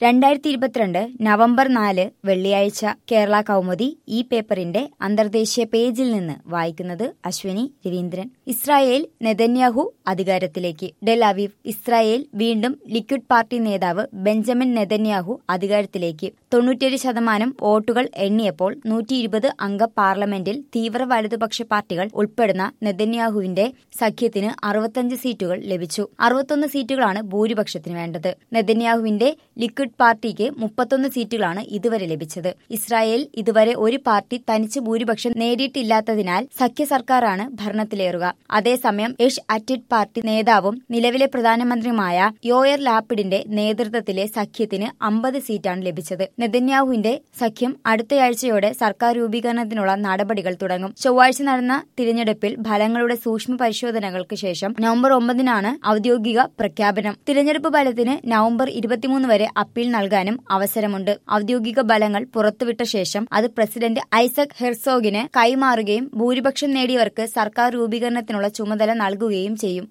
രണ്ടായിരത്തി ഇരുപത്തിരണ്ട് നവംബർ നാല് വെള്ളിയാഴ്ച കേരള കൗമുദി ഈ പേപ്പറിന്റെ അന്തർദേശീയ പേജിൽ നിന്ന് വായിക്കുന്നത് അശ്വിനി രവീന്ദ്രൻ ഇസ്രായേൽ നെതന്യാഹു അധികാരത്തിലേക്ക് ഡെൽ അവീവ് ഇസ്രായേൽ വീണ്ടും ലിക്വിഡ് പാർട്ടി നേതാവ് ബെഞ്ചമിൻ നെതന്യാഹു അധികാരത്തിലേക്ക് തൊണ്ണൂറ്റിയേഴ് ശതമാനം വോട്ടുകൾ എണ്ണിയപ്പോൾ നൂറ്റി ഇരുപത് അംഗ പാർലമെന്റിൽ തീവ്ര വലതുപക്ഷ പാർട്ടികൾ ഉൾപ്പെടുന്ന നെതന്യാഹുവിന്റെ സഖ്യത്തിന് അറുപത്തഞ്ച് സീറ്റുകൾ ലഭിച്ചു അറുപത്തൊന്ന് സീറ്റുകളാണ് ഭൂരിപക്ഷത്തിന് വേണ്ടത് നെതന്യാഹുവിന്റെ ലിക്വിഡ് പാർട്ടിക്ക് മുപ്പത്തൊന്ന് സീറ്റുകളാണ് ഇതുവരെ ലഭിച്ചത് ഇസ്രായേൽ ഇതുവരെ ഒരു പാർട്ടി തനിച്ച് ഭൂരിപക്ഷം നേടിയിട്ടില്ലാത്തതിനാൽ സഖ്യ സർക്കാരാണ് ഭരണത്തിലേറുക അതേസമയം യഷ് അറ്റിഡ് പാർട്ടി നേതാവും നിലവിലെ പ്രധാനമന്ത്രിയുമായ യോയർ ലാപ്പിഡിന്റെ നേതൃത്വത്തിലെ സഖ്യത്തിന് അമ്പത് സീറ്റാണ് ലഭിച്ചത് നെതന്യാഹുവിന്റെ സഖ്യം അടുത്തയാഴ്ചയോടെ സർക്കാർ രൂപീകരണത്തിനുള്ള നടപടികൾ തുടങ്ങും ചൊവ്വാഴ്ച നടന്ന തിരഞ്ഞെടുപ്പിൽ ഫലങ്ങളുടെ സൂക്ഷ്മ പരിശോധനകൾക്ക് ശേഷം നവംബർ ഒമ്പതിനാണ് ഔദ്യോഗിക പ്രഖ്യാപനം തിരഞ്ഞെടുപ്പ് ഫലത്തിന് നവംബർ ഇരുപത്തിമൂന്ന് വരെ അപ്പീൽ നൽകാനും അവസരമുണ്ട് ഔദ്യോഗിക ഫലങ്ങൾ പുറത്തുവിട്ട ശേഷം അത് പ്രസിഡന്റ് ഐസക് ഹെർസോഗിന് കൈമാറുകയും ഭൂരിപക്ഷം നേടിയവർക്ക് സർക്കാർ രൂപീകരണത്തിനുള്ള ചുമതല നൽകുകയും ചെയ്യും